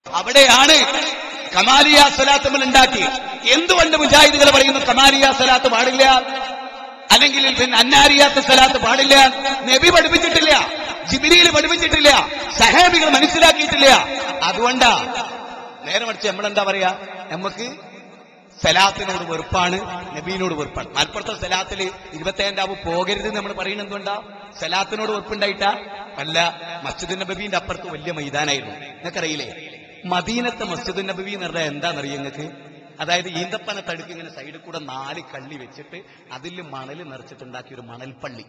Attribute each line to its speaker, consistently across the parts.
Speaker 1: അവിടെയാണ് കമാലിയ സലാത്ത് നമ്മൾ ഉണ്ടാക്കി എന്തുകൊണ്ട് മുജാഹിദുകൾ പറയുന്നു കമാലിയ സലാത്ത് പാടില്ല അല്ലെങ്കിൽ പിന്നെ അന്നാരിയാത്ത സലാത്ത് പാടില്ല നബി പഠിപ്പിച്ചിട്ടില്ല ജിബിരിയിൽ പഠിപ്പിച്ചിട്ടില്ല സഹാബികൾ മനസ്സിലാക്കിയിട്ടില്ല അതുകൊണ്ടാ നേരെ മറിച്ച് നമ്മളെന്താ പറയാ നമുക്ക് സലാത്തിനോട് വെറുപ്പാണ് നബീനോട് വെറുപ്പാണ് മലപ്പുറത്തെ സലാത്തിൽ ഇരുപത്തേഴാവ് പോകരുത് നമ്മൾ പറയുന്നത് എന്തുകൊണ്ടാ സലാത്തിനോട് വെറുപ്പുണ്ടായിട്ടാ അല്ല മസ്ജിദ് നബീന്റെ അപ്പുറത്ത് വലിയ മൈതാനായിരുന്നു നിങ്ങൾക്കറിയില്ലേ മദീനത്തെ മസ്ജിദ് നബി എന്ന് പറഞ്ഞാൽ എന്താണെന്നറിയോ നിങ്ങൾക്ക് അതായത് ഈന്തപ്പന തടുക്ക് ഇങ്ങനെ സൈഡിൽ കൂടെ നാല് കള്ളി വെച്ചിട്ട് അതിൽ മണൽ നിറച്ചിട്ടുണ്ടാക്കിയ ഒരു മണൽപ്പള്ളി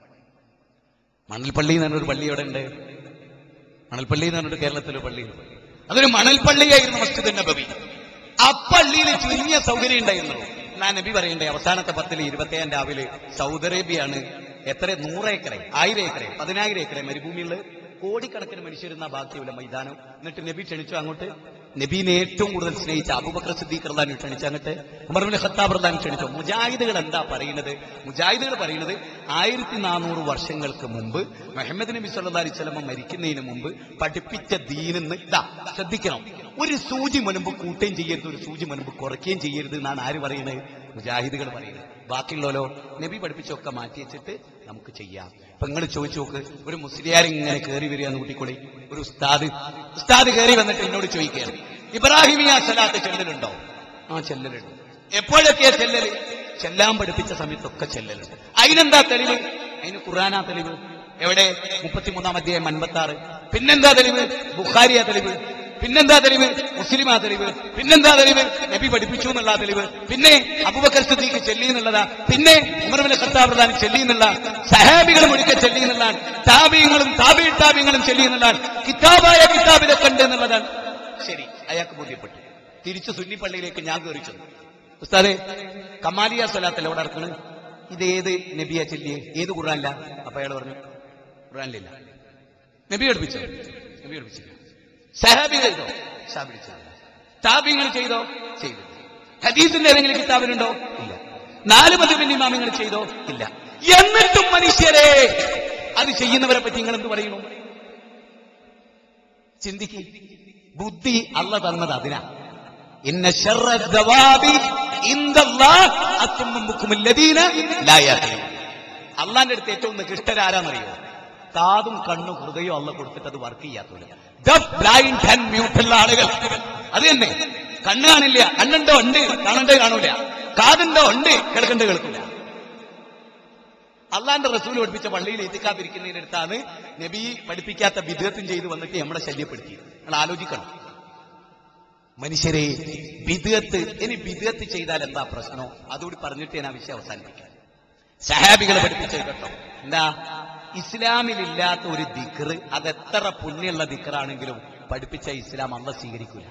Speaker 1: മണൽപ്പള്ളി എന്ന് പറഞ്ഞൊരു പള്ളി എവിടെ ഉണ്ട് മണൽപ്പള്ളി എന്ന് പറഞ്ഞിട്ട് കേരളത്തിലെ പള്ളി അതൊരു മണൽപ്പള്ളിയായിരുന്നു മസ്ജിദ് നബവി ആ പള്ളിയിൽ ചുരുങ്ങിയ സൗകര്യം ഉണ്ടായിരുന്നു ഞാൻ നബി പറയണ്ടേ അവസാനത്തെ പത്തിൽ ഇരുപത്തേഴാം രാവിലെ സൗദി അറേബ്യയാണ് എത്ര നൂറ് ഏക്കറെ ആയിരം ഏക്കറെ പതിനായിരം ഏക്കറെ മരുഭൂമിയിൽ കോടിക്കണക്കിന് മനുഷ്യരുന്ന ബാക്കിയുള്ള മൈതാനം എന്നിട്ട് നബി ക്ഷണിച്ചു അങ്ങോട്ട് നബീനെ ഏറ്റവും കൂടുതൽ സ്നേഹിച്ച അബൂബക്കർ സിദ്ദീഖ് റഹ്ലാൻ ക്ഷണിച്ചു അങ്ങോട്ട് ഉമർബിൻ ഖത്താബ് റഹ്ലാൻ ക്ഷണിച്ചു മുജാഹിദുകൾ എന്താ പറയുന്നത് മുജാഹിദുകൾ പറയുന്നത് ആയിരത്തി നാനൂറ് വർഷങ്ങൾക്ക് മുമ്പ് മുഹമ്മദ് നബി സല്ലല്ലാഹു അലൈഹി വസല്ലം മരിക്കുന്നതിന് മുമ്പ് പഠിപ്പിച്ച ദീനെന്ന് ഇതാ ശ്രദ്ധിക്കണം ഒരു സൂചി മുൻപ് കൂട്ടുകയും ചെയ്യരുത് ഒരു സൂചി മുൻപ് കുറയ്ക്കുകയും ചെയ്യരുത് എന്നാണ് ആര് പറയുന്നത് മുജാഹിദുകൾ പറയുന്നത് ബാക്കിയുള്ളവരോ നബി പഠിപ്പിച്ചൊക്കെ മാറ്റി വെച്ചിട്ട് നമുക്ക് ചെയ്യാം ഇപ്പൊ നിങ്ങൾ ചോദിച്ചു നോക്ക് ഒരു മുസ്ലിയാർ ഇങ്ങനെ കയറി വരിക എന്ന് കൂട്ടിക്കൊള്ളി ഒരു ഉസ്താദ് ഉസ്താദ് കയറി വന്നിട്ട് എന്നോട് ചോദിക്കുകയാണ് ഇബ്രാഹിമിയ സലാത്ത് ചെല്ലലുണ്ടോ ആ ചെല്ലലുണ്ട് എപ്പോഴൊക്കെയാ ചെല്ലല് ചെല്ലാൻ പഠിപ്പിച്ച സമയത്തൊക്കെ ചെല്ലലുണ്ട് അതിനെന്താ തെളിവ് അതിന് ഖുറാനാ തെളിവ് എവിടെ മുപ്പത്തിമൂന്നാം അധ്യായം അൻപത്തി ആറ് പിന്നെന്താ തെളിവ് ബുഖാരിയ തെളിവ് പിന്നെന്താ തെളിവ് മുസ്ലിമാ തെളിവ് പിന്നെന്താ തെളിവ് നബി പഠിപ്പിച്ചു എന്നുള്ള തെളിവ് പിന്നെ അബുബക്കർ സിദ്ദീഖ് ചെല്ലി എന്നുള്ളതാ പിന്നെ ഉമർബിന് ഖത്താബ് പ്രധാൻ ചെല്ലി എന്നുള്ള സഹാബികളും ഒരിക്കൽ ചെല്ലി എന്നുള്ളതാണ് താബിയങ്ങളും താബി താബിയങ്ങളും ചെല്ലി എന്നുള്ളതാണ് കിതാബായ കിതാബിലൊക്കെ ഉണ്ട് എന്നുള്ളതാണ് ശരി അയാൾക്ക് ബോധ്യപ്പെട്ടു തിരിച്ചു സുന്നിപ്പള്ളിയിലേക്ക് ഞാൻ കയറി ചെന്നു ഉസ്താദെ കമാലിയ സ്വലാത്തല്ല എവിടെ നടക്കണ് ഇതേത് നബിയ ചെല്ലിയെ ഏത് ഖുറാനില്ല അപ്പൊ അയാൾ പറഞ്ഞു ഖുറാനിലില്ല നബി പഠിപ്പിച്ചോ നബി പഠിപ്പിച്ചില്ല സഹാബികൾ ചെയ്തോ സഹാബികൾ ചെയ്തു താബിങ്ങൾ ചെയ്തോ ചെയ്തു ഹദീസിന്റെ ഏതെങ്കിലും കിതാബിലുണ്ടോ ഇല്ല നാല് മധുബിന്റെ ഇമാമിങ്ങൾ ചെയ്തോ ഇല്ല എന്നിട്ടും മനുഷ്യരെ അത് ചെയ്യുന്നവരെ പറ്റി നിങ്ങൾ എന്ത് പറയുന്നു ചിന്തിക്ക് ബുദ്ധി അല്ല തന്നത് അതിനാ ഇന്ന ശർറ ദവാബി ഇൻദല്ലാഹ് അത്തുമ്മുക്കും അല്ലദീന ലാ യഅഖിലൂൻ അള്ളാന്റെ അടുത്ത് ഏറ്റവും നികൃഷ്ടരാരാന്നറിയോ കാതും കണ്ണും ഹൃദയവും അള്ള കൊടുത്തിട്ട് അത് വർക്ക് ചെയ്യാത്തവര് ഡഫ് ബ്ലൈൻഡ് ആൻഡ് മ്യൂട്ടുള്ള ആളുകൾ അത് തന്നെ കണ്ണ് കാണില്ല കണ്ണുണ്ടോ ഉണ്ട് കാണണ്ടേ കാണൂല കാതുണ്ടോ ഉണ്ട് കേൾക്കണ്ടേ കേൾക്കൂല അള്ളാന്റെ റസൂൽ പഠിപ്പിച്ച പള്ളിയിൽ എത്തിക്കാതിരിക്കുന്നതിന്റെ അടുത്താണ് നബി പഠിപ്പിക്കാത്ത വിധേയത്വം ചെയ്ത് വന്നിട്ട് നമ്മളെ ശല്യപ്പെടുത്തി നമ്മൾ ആലോചിക്കണം മനുഷ്യരെ വിധേയത്ത് ഇനി വിധേയത്ത് ചെയ്താൽ എന്താ പ്രശ്നമോ അതുകൂടി പറഞ്ഞിട്ട് ഞാൻ ആ വിഷയം അവസാനിപ്പിക്കാം സഹാബികളെ പഠിപ്പിച്ചത് കേട്ടോ എന്താ ഇസ്ലാമിലില്ലാത്ത ഒരു ദിക്റ് അത് എത്ര പുണ്യമുള്ള ദിക്റാണെങ്കിലും പഠിപ്പിച്ച ഇസ്ലാം അള്ള സ്വീകരിക്കൂല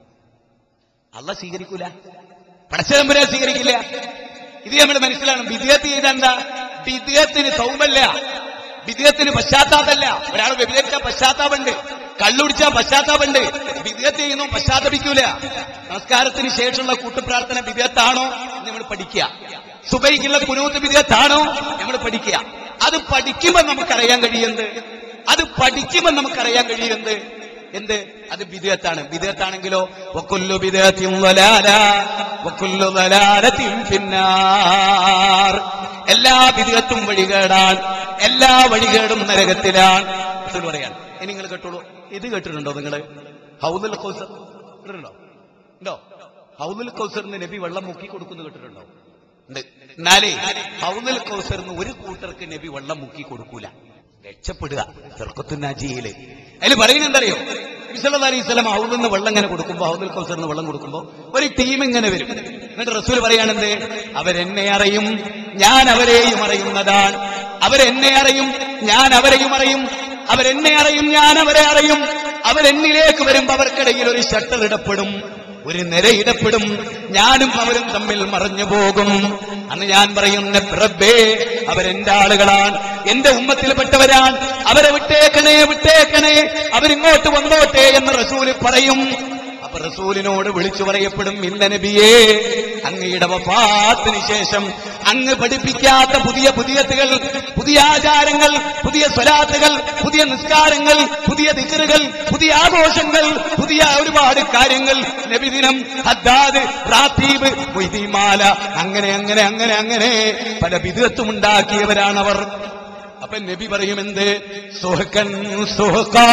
Speaker 1: അള്ള സ്വീകരിക്കൂല പടച്ചതമ്പുരാൻ സ്വീകരിക്കില്ല ഇത് നമ്മൾ മനസ്സിലാണ് വിദ്യത്ത് ചെയ്ത എന്താ വിദ്യത്തിന് സൗമല്ല വിദ്യത്തിന് പശ്ചാത്താപല്ല ഒരാൾ വ്യഭിചരിച്ച പശ്ചാത്താപമുണ്ട് കള്ളുടിച്ച പശ്ചാത്താപമുണ്ട് വിദ്യത്ത് ചെയ്യുന്നു പശ്ചാത്തപിക്കൂല നമസ്കാരത്തിന് ശേഷമുള്ള കൂട്ടുപ്രാർത്ഥന വിദ്യത്താണോ നമ്മൾ പഠിക്കുക സുബൈക്കുള്ള കുനൂത്ത് വിദ്യത്താണോ നമ്മൾ പഠിക്കുക അത് പഠിക്കുമ്പോൾ നമുക്കറിയാൻ കഴിയുന്നത് അത് പഠിക്കുമ്പോൾ നമുക്കറിയാൻ കഴിയുന്നത് എന്ത് അത് വിദേഹത്താണ് വിദേഹത്താണെങ്കിലോ വക്കുല്ലു വിദേഹത്തിയും വലാല വക്കുല്ലു വലാലത്തിയും പിന്നാർ എല്ലാ വിദേഹത്തും വഴികേടാൻ എല്ലാ വഴികേടും നരകത്തിലാണ് റസൂൽ പറയാണ് ഇനി നിങ്ങൾ കേട്ടോളൂ ഇത് കേട്ടിട്ടുണ്ടോ നിങ്ങൾ ഹൗദുൽ കൗസർ കേട്ടിട്ടുണ്ടോ ഉണ്ടോ ഹൗദുൽ കൗസറിന് നബി വെള്ളം മുക്കി കൊടുക്കുന്നു കേട്ടിട്ടുണ്ടോ ഉണ്ട് എന്നാലേ ഹൗദുൽ കൗസറിന് ഒരു കൂട്ടർക്ക് നബി വെള്ളം മുക്കി കൊടുക്കൂല രക്ഷപ്പെടുക ചെറുക്കത്തുനാജിയില് അതിൽ പറയുന്നത് എന്തറിയോ വിസലത് അലൈഹി സ്വലം ഹൗദിന്ന് വെള്ളം ഇങ്ങനെ കൊടുക്കുമ്പോ ഹൗദുൽ കൗസറിന് വെള്ളം കൊടുക്കുമ്പോ ഒരു ടീം ഇങ്ങനെ വരും എന്നിട്ട് റസൂൽ പറയാണെന്ത് അവരെന്നെ അറിയും ഞാൻ അവരെയും അറിയുന്നതാണ് അവരെന്നെ അറിയും ഞാൻ അവരെയും അറിയും അവരെന്നെ അറിയും ഞാൻ അവരെ അറിയും അവരെന്നിലേക്ക് വരുമ്പോ അവർക്കിടയിൽ ഒരു ഷട്ടർ ഇടപെടും ഒരു നിര ഇടപെടും ഞാനും അവരും തമ്മിൽ മറഞ്ഞു പോകും അന്ന് ഞാൻ പറയുന്ന പ്രഭേ അവരെന്റെ ആളുകളാണ് എന്റെ ഉമ്മത്തിൽപ്പെട്ടവരാണ് അവരെ വിട്ടേക്കണേ വിട്ടേക്കണേ അവരിങ്ങോട്ട് വന്നോട്ടെ എന്ന് റസൂല് പറയും അപ്പൊ റസൂലിനോട് വിളിച്ചു പറയപ്പെടും ഇല്ല നബിയേ അങ്ങയുടെ വഫാത്തിന് ശേഷം അങ്ങ് പഠിപ്പിക്കാത്ത പുതിയ പുതിയത്തുകൾ പുതിയ ആചാരങ്ങൾ പുതിയ സ്വലാത്തുകൾ പുതിയ നിസ്കാരങ്ങൾ പുതിയ ദിക്കറുകൾ പുതിയ ആഘോഷങ്ങൾ പുതിയ ഒരുപാട് കാര്യങ്ങൾ നബിദിനം ഹദ്ദാദ് റാത്തീബ് മൊയ്തീമാല അങ്ങനെ അങ്ങനെ അങ്ങനെ അങ്ങനെ പല വിധത്തും ഉണ്ടാക്കിയവരാണവർ അപ്പൊ നബി പറയുമെന്ത് സുഹക്കൻ സുഹക്കാ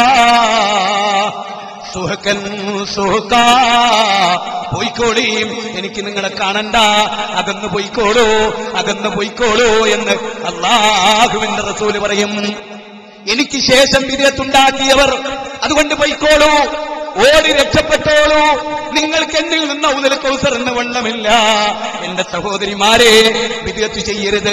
Speaker 1: സുഹക്കൻ സുഹക്കാ പോയിക്കോളിയും എനിക്ക് നിങ്ങളെ കാണണ്ട അകന്ന് പോയിക്കോളൂ അകന്ന് പോയിക്കോളൂ എന്ന് അള്ളാഹുവിന്റെ റസൂല് പറയും എനിക്ക് ശേഷം വിധേയത്തുണ്ടാക്കിയവർ അതുകൊണ്ട് പോയിക്കോളൂ ഓടി രക്ഷപ്പെട്ടോളൂ നിങ്ങൾക്ക് എന്നിൽ നിന്ന് ഔദൽ കൗസർ എന്ന വെള്ളമില്ല എന്റെ സഹോദരിമാരെ വിധേയത്ത് ചെയ്യരുത്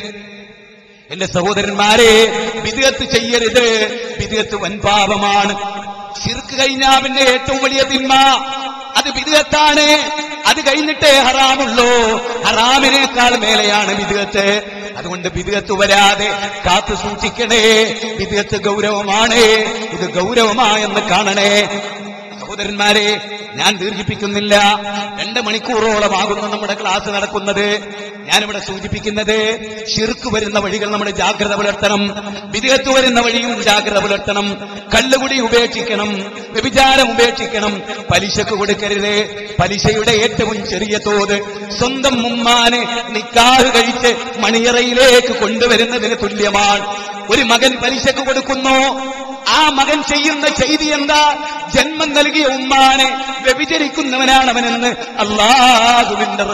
Speaker 1: എന്റെ സഹോദരന്മാരെ വിധേയത്ത് ചെയ്യരുത് വിധേയത്ത് വൻപാപമാണ് ശിർക്ക് കഴിഞ്ഞാ പിന്നെ ഏറ്റവും വലിയ തിന്മ അത് വിധേയത്താണ് അത് കഴിഞ്ഞിട്ടേ ഹറാമുള്ളൂ ഹറാമിനേക്കാൾ മേലെയാണ് വിധേയത്ത് അതുകൊണ്ട് വിധേയത്ത് വരാതെ കാത്തു സൂക്ഷിക്കണേ വിധേയത്ത് ഗൗരവമാണ് ഇത് ഗൗരവമായെന്ന് കാണണേ സഹോദരന്മാരെ ഞാൻ ദീർഘിപ്പിക്കുന്നില്ല രണ്ട് മണിക്കൂറോളമാകുന്നു നമ്മുടെ ക്ലാസ് നടക്കുന്നത് ഞാനിവിടെ സൂചിപ്പിക്കുന്നത് ഷിർക്ക് വരുന്ന വഴികൾ നമ്മുടെ ജാഗ്രത പുലർത്തണം വിദേഹത്ത് വരുന്ന വഴിയും ജാഗ്രത പുലർത്തണം കള്ളുകുടി ഉപേക്ഷിക്കണം വ്യഭിചാരം ഉപേക്ഷിക്കണം പലിശക്ക് കൊടുക്കരുത് പലിശയുടെ ഏറ്റവും ചെറിയ തോത് സ്വന്തം ഉമ്മാനെ നിക്കാഹ് കഴിച്ച് മണിയറയിലേക്ക് കൊണ്ടുവരുന്നതിന് തുല്യമാണ് ഒരു മകൻ പലിശക്ക് കൊടുക്കുന്നു ആ മകൻ ചെയ്യുന്ന ചെയ്തി എന്താ ജന്മം നൽകിയ ഉമ്മാനെ വ്യഭിചരിക്കുന്നവനാണ് അവനെന്ന് അള്ളാഹുവിന്റെ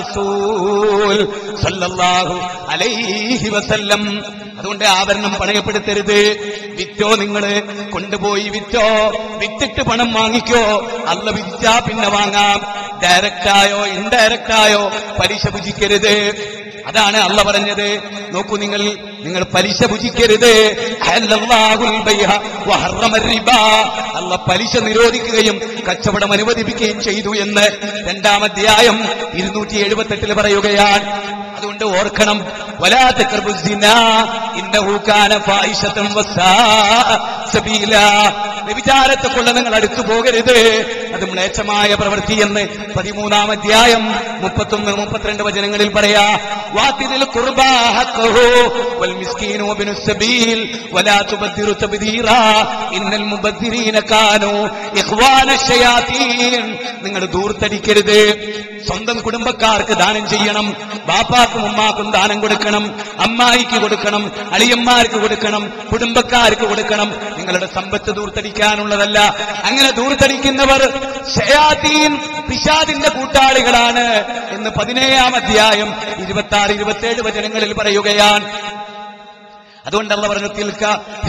Speaker 1: റസൂൽ സല്ലല്ലാഹു അലൈഹി വസല്ലം അതുകൊണ്ട് ആഭരണം പണയപ്പെടുത്തരുത് വിറ്റോ നിങ്ങള് കൊണ്ടുപോയി വിറ്റോ വിറ്റിട്ട് പണം വാങ്ങിക്കോ അല്ല വിറ്റാ പിന്നെ വാങ്ങാം ഡയറക്റ്റായോ ഇൻഡയറക്റ്റായോ പലിശ ഭുജിക്കരുത് അതാണ് അല്ല പറഞ്ഞത് നോക്കൂ നിങ്ങൾ നിങ്ങൾ പലിശ ഭുജിക്കരുത് അഹല്ലല്ലാഹുൽ ബൈഅ വഹറമ റിബ. അല്ല പലിശ നിരോധിക്കുകയും കച്ചവടം അനുവദിപ്പിക്കുകയും ചെയ്തു എന്ന് രണ്ടാം അധ്യായം ഇരുന്നൂറ്റി എഴുപത്തെട്ടിൽ പറയുകയാണ് അതുകൊണ്ട് ഓർക്കണം വലാ തഖ്റബു സിനാ ഇന്നഹു കാന ഫായിശതൻ വസാഅ സബീല വ്യഭിചാരത്തെ കൊണ്ട് നിങ്ങൾ അടുത്തു പോകരുത് അത് മ്ലേച്ഛമായ പ്രവൃത്തി എന്ന് പതിമൂന്നാം അധ്യായം മുപ്പത്തൊന്ന് മുപ്പത്തിരണ്ട് വചനങ്ങളിൽ പറയാ വാത്തിദിൽ ഖുർബാ ഹഖഹു വൽ മിസ്കീനു വബിനു സബീൽ വലാ തുബദ്ദിറു തബ്ദീറാ ഇന്നൽ മുബദ്ദിരീന കാനു ഇഖ്വാന ശയാതീൻ നിങ്ങൾ ദൂർത്തടിക്കരുത് സ്വന്തം കുടുംബക്കാർക്ക് ദാനം ചെയ്യണം ബാപ്പാക്കും ഉമ്മാക്കും ദാനം കൊടുക്കണം അമ്മായിക്ക് കൊടുക്കണം അളിയന്മാർക്ക് കൊടുക്കണം കുടുംബക്കാർക്ക് കൊടുക്കണം നിങ്ങളുടെ സമ്പത്ത് ദൂർത്തടിക്കാനുള്ളതല്ല അങ്ങനെ ദൂർത്തടിക്കുന്നവർ ഷയാത്തീൻ പിശാദിന്റെ കൂട്ടാളികളാണ് എന്ന് പതിനേഴാം അധ്യായം ഇരുപത്തി ആറ് ഇരുപത്തിയേഴ് വചനങ്ങളിൽ പറയുകയാണ് അതുകൊണ്ട് അല്ല പറഞ്ഞു തിൽക്ക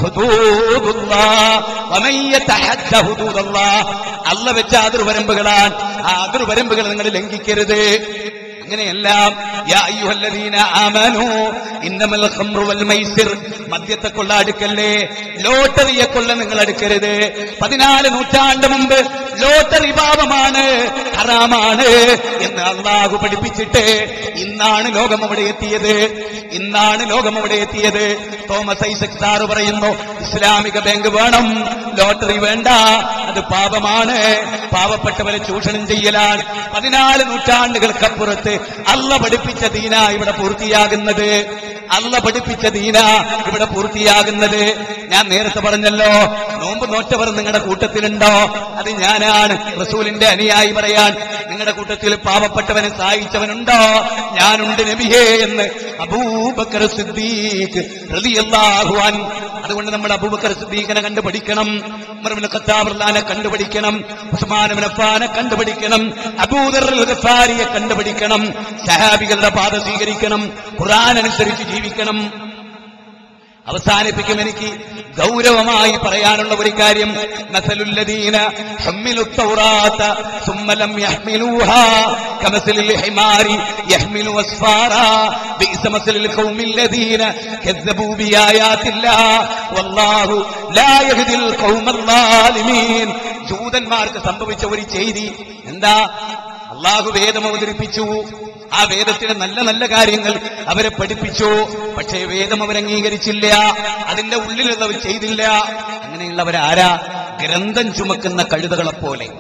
Speaker 1: ഹുദൂദുല്ലാഹ് വമൻ യതഹദ്ദ ഹുദൂദല്ലാഹ് അല്ല വെച്ച അതിർവരമ്പുകളാണ് ആ അതിർവരമ്പുകൾ നിങ്ങൾ ലംഘിക്കരുത് അങ്ങനെയെല്ലാം യാ അയ്യുഹല്ലദീന ആമനൂ ഇന്നമൽ ഖംറു വൽ മൈസിർ മദ്യത്തെ കൊള്ള അടുക്കല്ലേ ലോട്ടറിയെ കൊള്ള നിങ്ങൾ അടുക്കരുത് പതിനാല് നൂറ്റാണ്ട് മുമ്പ് ലോട്ടറി പാപമാണ് ഹറാമാണ് എന്ന് അള്ളാഹു പഠിപ്പിച്ചിട്ട് ഇന്നാണ് ലോകം അവിടെ എത്തിയത് ഇന്നാണ് ലോകം അവിടെ എത്തിയത് തോമസ് ഐസക് സാറ് പറയുന്നു ഇസ്ലാമിക ബാങ്ക് വേണം ലോട്ടറി വേണ്ട അത് പാപമാണ് പാവപ്പെട്ടവരെ ചൂഷണം ചെയ്യലാണ് പതിനാല് നൂറ്റാണ്ടുകൾക്കപ്പുറത്ത് അല്ല പഠിപ്പിച്ച ദീന ഇവിടെ പൂർത്തിയാകുന്നത് അല്ല പഠിപ്പിച്ച ദീന ഇവിടെ പൂർത്തിയാകുന്നത് ഞാൻ നേരത്തെ പറഞ്ഞല്ലോ നോമ്പ് നോറ്റവർ നിങ്ങളുടെ കൂട്ടത്തിലുണ്ടോ അത് ഞാനാണ് റസൂലിന്റെ അനുയായി പറയാൻ നിങ്ങളുടെ കൂട്ടത്തിൽ പാവപ്പെട്ടവനെ സഹായിച്ചവനുണ്ടോ ഞാനുണ്ട് നബിയേ എന്ന് അബൂബക്കർ സിദ്ദീഖ് റളിയല്ലാഹു അൻഹു അതുകൊണ്ട് നമ്മൾ അബൂബക്കർ സിദ്ദീഖിനെ കണ്ടു പഠിക്കണം ഉമർ ഖത്താബിനെ കണ്ടുപിടിക്കണം ഉസ്മാൻ ഇബ്നു അഫ്ഫാനെ കണ്ടുപിടിക്കണം അബൂദർ അൽ ഗഫാരിയെ കണ്ടുപിടിക്കണം സഹാബികളുടെ പാത സ്വീകരിക്കണം ഖുർആൻ അനുസരിച്ച് ജീവിക്കണം അവസാനിപ്പിക്കും എനിക്ക് ഗൗരവമായി പറയാനുള്ള ഒരു കാര്യം മസലുല്ലദീന ഹമ്മിലു തൗറാത്ത ثم لم يحملوها كمثل الحمار يحمل أسفارا بئس مثل القوم الذين كذبوا بآيات الله والله لا يهدي القوم الظالمين ജൂതന്മാർക്ക് സംഭവിച്ച ഒരു ചെയ്തി എന്താ അള്ളാഹു വേദം അവതരിപ്പിച്ചു ആ വേദത്തിലെ നല്ല നല്ല കാര്യങ്ങൾ അവരെ പഠിപ്പിച്ചു പക്ഷേ വേദം അവർ അംഗീകരിച്ചില്ല അതിന്റെ ഉള്ളിലുള്ളവർ ചെയ്തില്ല അങ്ങനെയുള്ളവരാരാ ഗ്രന്ഥം ചുമക്കുന്ന കഴുതകളെ പോലെ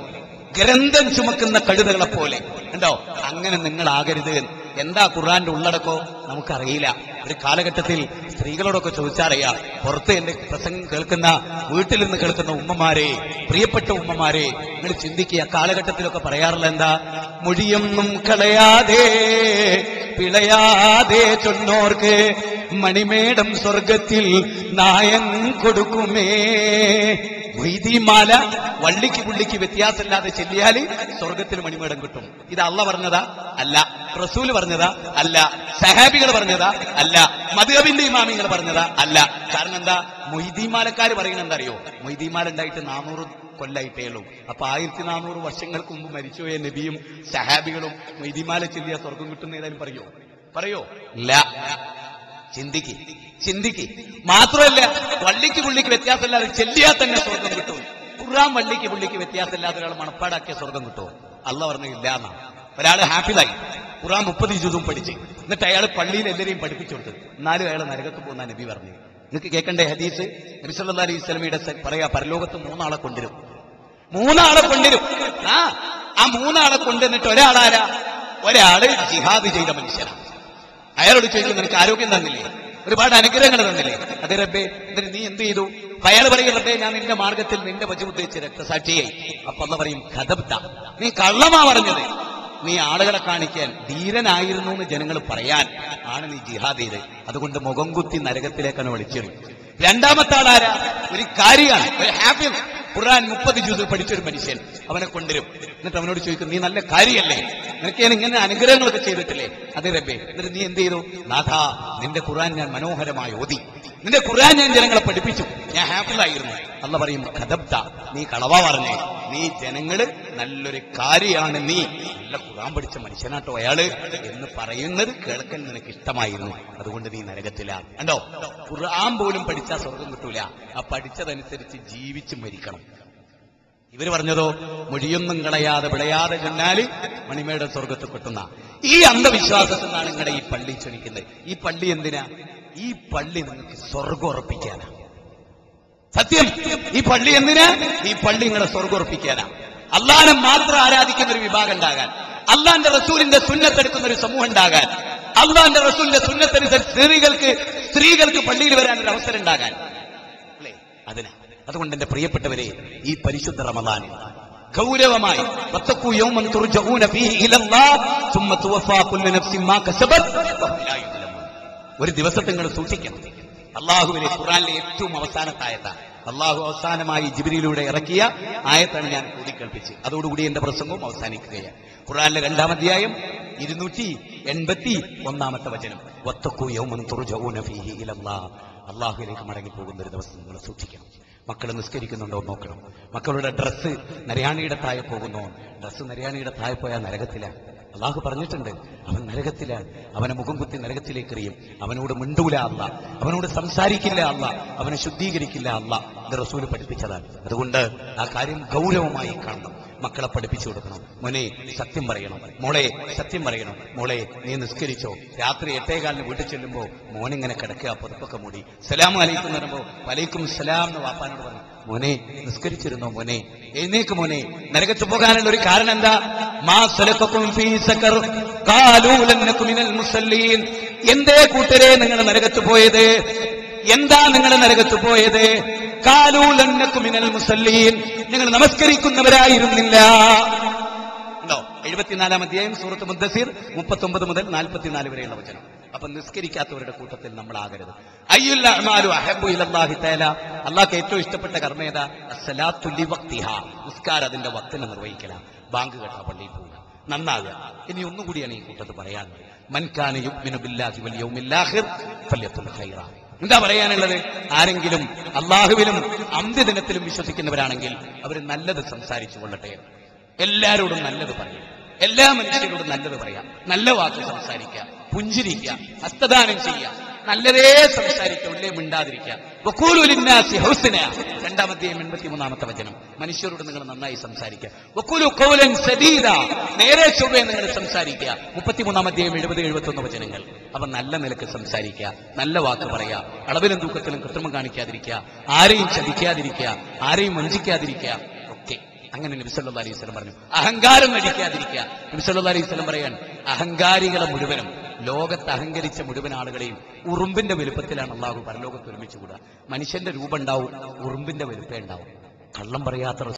Speaker 1: ഗ്രന്ഥം ചുമക്കുന്ന കഴുതകളെ പോലെ ഉണ്ടോ അങ്ങനെ നിങ്ങൾ ആകരുത് എന്താ ഖുർആന്റെ ഉള്ളടക്കോ നമുക്കറിയില്ല ഒരു കാലഘട്ടത്തിൽ സ്ത്രീകളോടൊക്കെ ചോദിച്ചറിയാം പുറത്ത് എന്റെ പ്രസംഗം കേൾക്കുന്ന വീട്ടിൽ നിന്ന് കേൾക്കുന്ന ഉമ്മമാരെ പ്രിയപ്പെട്ട ഉമ്മമാരെ നിങ്ങൾ ചിന്തിക്കുക കാലഘട്ടത്തിലൊക്കെ പറയാറില്ല എന്താ മൊഴിയൊന്നും കളയാതെ പിളയാതെ ചൊന്നോർക്ക് മണിമേടം സ്വർഗത്തിൽ നായം കൊടുക്കുമേ മൊയ്തീമാല വള്ളിക്ക് പുള്ളിക്ക് വ്യത്യാസമില്ലാതെ ചെല്ലിയാല് സ്വർഗത്തിൽ മണിമേടം കിട്ടും ഇത് അള്ള പറഞ്ഞതാ അല്ല റസൂല് പറഞ്ഞതാ അല്ല സഹാബികൾ പറഞ്ഞതാ അല്ല മധുഹബിന്റെ ഇമാമിങ്ങൾ പറഞ്ഞതാ അല്ല കാരണം എന്താ മൊയ്തീമാലക്കാർ പറയുന്നത് എന്താ അറിയോ മൊയ്തീമാല ഉണ്ടായിട്ട് നാനൂറ് കൊല്ലായിട്ടേ ഉള്ളൂ അപ്പൊ ആയിരത്തി നാനൂറ് വർഷങ്ങൾക്ക് മുമ്പ് മരിച്ചുപോയ നബിയും സഹാബികളും മൊയ്തീമാല ചെല്ലിയ സ്വർഗം കിട്ടുന്ന ഏതായാലും പറയോ പറയോ ഇല്ല ചിന്തിക്ക് ചിന്തിക്ക് മാത്രമല്ല വള്ളിക്ക് പുള്ളിക്ക് വ്യത്യാസമില്ലാതെ ചെല്ലിയാൽ തന്നെ സ്വർഗം കിട്ടും ഖുർആൻ വള്ളിക്ക് പുള്ളിക്ക് വ്യത്യാസമില്ലാത്ത ഒരാൾ മണപ്പാടാക്കിയ സ്വർഗം കിട്ടുമോ അല്ല പറഞ്ഞു ഇല്ല എന്നാ ഒരാള് ഹാപ്പിലായി ഖുർആൻ മുപ്പത് ജുതും പഠിച്ച് എന്നിട്ട് അയാൾ പള്ളിയിൽ എല്ലാവരെയും പഠിപ്പിച്ചു കൊടുത്തു എന്നാലും അയാൾ നരകത്ത് പോകുന്ന നബി പറഞ്ഞു നിങ്ങൾക്ക് കേൾക്കണ്ടേ ഹദീസ് നബി സല്ലല്ലാഹു അലൈഹി സ്വലമിയുടെ പറയാ പരലോകത്ത് മൂന്നാളെ കൊണ്ടുവരും മൂന്നാളെ കൊണ്ടുവരും ആ ആ മൂന്നാളെ കൊണ്ടുവന്നിട്ട് ഒരാളാരാ ഒരാള് ജിഹാദ് ചെയ്ത മനുഷ്യനാണ് അയാളോട് ചോദിക്കും നിനക്ക് ആരോഗ്യം തന്നില്ലേ ഒരുപാട് അനുഗ്രഹങ്ങൾ തന്നില്ലേ അതെ റബ്ബേ എന്നിട്ട് നീ എന്ത് ചെയ്തു അപ്പൊ അയാൾ പറയും റബ്ബേ ഞാൻ നിന്റെ മാർഗത്തിൽ നിന്റെ വജു ഉദ്ദേശിച്ച് രക്തസാക്ഷിയായി അപ്പൊ അല്ല പറയും കഥബ്ത നീ കള്ളമാ പറഞ്ഞത് നീ ആളുകളെ കാണിക്കാൻ ധീരനായിരുന്നു എന്ന് ജനങ്ങൾ പറയാൻ ആണ് നീ ജിഹാദ് ചെയ്ത് അതുകൊണ്ട് മുഖം കുത്തി നരകത്തിലേക്കാണ് വിളിച്ചത് രണ്ടാമത്തെ ആളാരാ ഒരു കാര്യമാണ് ഒരു ഹാപ്പി ഖുർആൻ മുപ്പത് ജ്യൂസ് പഠിച്ച ഒരു മനുഷ്യൻ അവനെ കൊണ്ടുവരും എന്നിട്ട് അവനോട് ചോദിക്കും നീ നല്ല കാര്യമല്ലേ നിനക്ക് ഞാൻ ഇങ്ങനെ അനുഗ്രഹങ്ങളൊക്കെ ചെയ്തിട്ടില്ലേ അതെ റബ്ബേ എന്നിട്ട് നീ എന്ത് ചെയ്തു നാഥാ നിന്റെ ഖുർആൻ ഞാൻ മനോഹരമായി ഓതി നിന്റെ ഖുർആൻ ഞാൻ ജനങ്ങളെ പഠിപ്പിച്ചു ഞാൻ ഹാപ്പിലായിരുന്നു അല്ല പറയും കഥബ്ത നീ കളവ പറഞ്ഞേ നീ ജനങ്ങള് നല്ലൊരു കാര്യമാണ് നീ നല്ല ഖുർആൻ പഠിച്ച മനുഷ്യനാട്ടോ അയാള് എന്ന് പറയുന്നത് കേൾക്കാൻ നിനക്ക് ഇഷ്ടമായിരുന്നു അതുകൊണ്ട് നീ നരകത്തിലാണ് കണ്ടോ ഖുർആൻ പോലും പഠിച്ചാൽ സ്വർഗം കിട്ടൂല ആ പഠിച്ചതനുസരിച്ച് ജീവിച്ച് മരിക്കണം ഇവര് പറഞ്ഞതോ മൊഴിയൊന്നും കളയാതെ വിളയാതെ ചെന്നാല് മണിമേട സ്വർഗത്ത് കിട്ടുന്ന ഈ അന്ധവിശ്വാസത്തിൽ നിന്നാണ് നിങ്ങളുടെ ഈ പള്ളി ചൊലിക്കുന്നത് ഈ പള്ളി എന്തിനാ ഈ പള്ളി നിങ്ങൾക്ക് സ്വർഗം ഉറപ്പിക്കാനാ സത്യം ഈ പള്ളി എന്തിനാ ഈ പള്ളി നിങ്ങളെ സ്വർഗം ഉറപ്പിക്കാനാ അള്ളാനെ മാത്രം ആരാധിക്കുന്ന ഒരു വിഭാഗം ഉണ്ടാകാൻ അള്ളാന്റെ റസൂലിന്റെ സുന്നത്തെടുക്കുന്ന ഒരു സമൂഹം ഉണ്ടാകാൻ അള്ളാന്റെ റസൂലിന്റെ സുന്നത്തനുസരിച്ച് സ്ത്രീകൾക്ക് സ്ത്രീകൾക്ക് പള്ളിയിൽ വരാൻ ഒരു അവസരം ഉണ്ടാകാൻ അല്ലേ അതിനാ അതുകൊണ്ട് എന്റെ പ്രിയപ്പെട്ടവരെ ഈ പരിശുദ്ധ റമദാൻ ഗൗരവമായി വത്തഖൂ യൗമൻ തുർജഊന ഫീഹി ഇലല്ലാഹ് സുമ്മ തുവഫാ കുല്ലു നഫ്സിൻ മാ കസബത് വഹും ലാ യുദ്ലമൂൻ. ഒരു ദിവസത്തെ നിങ്ങൾ സൂക്ഷിക്കണം അള്ളാഹുവിനെ ഖുറാനിലെ ഏറ്റവും അവസാനത്തെ ആയത്താണ് അള്ളാഹു അവസാനമായി ജിബിരിയിലൂടെ ഇറക്കിയ ആയത്താണ് ഞാൻ കൂടിക്കേൾപ്പിച്ച് അതോടുകൂടി എന്റെ പ്രസംഗവും അവസാനിക്കുകയാണ് ഖുറാനിലെ രണ്ടാം അധ്യായം ഇരുന്നൂറ്റി എൺപത്തി ഒന്നാമത്തെ വചനം വത്തക്കു യൗമൻ തുർജഊന ഫീഹി ഇലല്ലാഹ് അള്ളാഹുവിലേക്ക് മടങ്ങി പോകുന്ന ഒരു ദിവസം നിങ്ങൾ സൂക്ഷിക്കണം മക്കൾ നിസ്കരിക്കുന്നുണ്ടോ എന്ന് നോക്കണം മക്കളുടെ ഡ്രസ്സ് നരയാണിയുടെ താഴെ പോകുന്നോ ഡ്രസ്സ് നരയാണിയുടെ താഴെ പോയാൽ നരകത്തിലാണ് അള്ളാഹു പറഞ്ഞിട്ടുണ്ട് അവൻ നരകത്തിലാണ് അവനെ മുഖം കുത്തി നരകത്തിലേക്ക് എറിയും അവനോട് മിണ്ടൂല അല്ല അവനോട് സംസാരിക്കില്ല അല്ല അവനെ ശുദ്ധീകരിക്കില്ല അല്ല ഇത് റസൂല് പഠിപ്പിച്ചതാണ് അതുകൊണ്ട് ആ കാര്യം ഗൗരവമായി കാണണം മക്കളെ പഠിപ്പിച്ചു കൊടുക്കണം മോനെ സത്യം പറയണം മോളെ സത്യം പറയണം മോളെ നീ നിസ്കരിച്ചോ രാത്രി എട്ടേകാലിന് വീട്ടിൽ ചെല്ലുമ്പോ മോനിങ്ങനെ കിടക്കുക പുറത്തൊക്കെ മൂടി സലാം അലൈക്കും എന്ന് പറയുമ്പോ വലൈക്കും സലാം എന്ന് വാപ്പാനോട് പറഞ്ഞു മോനെ നിസ്കരിച്ചിരുന്നോ മോനെ എഴുന്നേക്ക് മോനെ നരകത്ത് പോകാനുള്ള ഒരു കാരണം എന്താ മാ സലക്കക്കും ഫീ സക്കർ ഖാലൂ ലൻ നകു മിനൽ മുസല്ലീൻ എന്തേ കൂട്ടരെ നിങ്ങൾ നരകത്ത് പോയത് എന്താ നിങ്ങൾ നരകത്ത് പോയത് ഖാലൂ ലൻ നകു മിനൽ മുസല്ലീൻ നിങ്ങൾ നമസ്കരിക്കുന്നവരായിരുന്നില്ല ഉണ്ടോ എഴുപത്തിനാലാം അധ്യായം സൂറത്ത് മുദ്ദസീർ മുപ്പത്തി ഒമ്പത് മുതൽ നാൽപ്പത്തിനാല് വരെയുള്ള വചനം അപ്പൊ നിസ്കരിക്കാത്തവരുടെ കൂട്ടത്തിൽ നമ്മൾ ആകരുത് അയ്യുല്ല അഅ്മാലു അഹബ്ബു ഇലല്ലാഹി തആല അള്ളാഹ്ക്ക് ഏറ്റവും ഇഷ്ടപ്പെട്ട കർമ്മേത അസ്സലാത്തു ലിവക്തിഹ നിസ്കാരം അതിന്റെ വക്തിനെ നിർവഹിക്കല ബാങ്ക് കേട്ട പള്ളിയിൽ പോവുക നന്നാകുക ഇനി ഒന്നുകൂടിയാണ് ഈ കൂട്ടത്ത് പറയാനുള്ളത് മൻകാന യുഗ്മിനു ബില്ലാഹി വൽ യൗമിൽ ആഖിർ ഫല്യത്തുൽ ഖൈറ എന്താ പറയാനുള്ളത് ആരെങ്കിലും അള്ളാഹുവിലും അന്ത്യദിനത്തിലും വിശ്വസിക്കുന്നവരാണെങ്കിൽ അവർ നല്ലത് സംസാരിച്ചു കൊള്ളട്ടെ എല്ലാരോടും നല്ലത് പറയാം എല്ലാ മനുഷ്യരോടും നല്ലത് പറയാം നല്ല വാക്ക് സംസാരിക്കുക പുഞ്ചിരിക്കുക ഹസ്തദാനം ചെയ്യുക നല്ലതേ സംസാരിക്കുക ഉള്ളേ മിണ്ടാതിരിക്കുക വഖൂലു ലിന്നാസി ഹുസ്ന രണ്ടാമത്തെയും എൺപത്തി മൂന്നാമത്തെ വചനം മനുഷ്യരോട് നിങ്ങൾ നന്നായി സംസാരിക്കുക വഖൂലു ഖൗലൻ സദീദ നേരെ ചൊവ്വേ നിങ്ങൾ സംസാരിക്കുക മുപ്പത്തിമൂന്നാമത്തെയും എഴുപത് എഴുപത്തൊന്ന് വചനങ്ങൾ അവ നല്ല നിലക്ക് സംസാരിക്കുക നല്ല വാക്ക് പറയുക അളവിലും തൂക്കത്തിലും കൃത്രിമം കാണിക്കാതിരിക്കുക ആരെയും ചതിക്കാതിരിക്കുക ആരെയും വഞ്ചിക്കാതിരിക്കുക ഒക്കെ അങ്ങനെ നബിസല്ലാ അലൈഹി സ്വലം പറഞ്ഞു അഹങ്കാരം നടിക്കാതിരിക്കുക നബിസല്ലാ അലൈഹി സ്വലം പറയാൻ അഹങ്കാരികളെ മുഴുവനും ലോകത്ത് അഹങ്കരിച്ച മുഴുവൻ ആളുകളെയും ഉറുമ്പിന്റെ വലുപ്പത്തിലാണ് അള്ളാഹു പരലോകത്ത് ഒരുമിച്ച് കൂടുക മനുഷ്യന്റെ രൂപം ഉണ്ടാവും ഉറുമ്പിന്റെ വലുപ്പേ ഉണ്ടാവും കള്ളം പറയാത്ത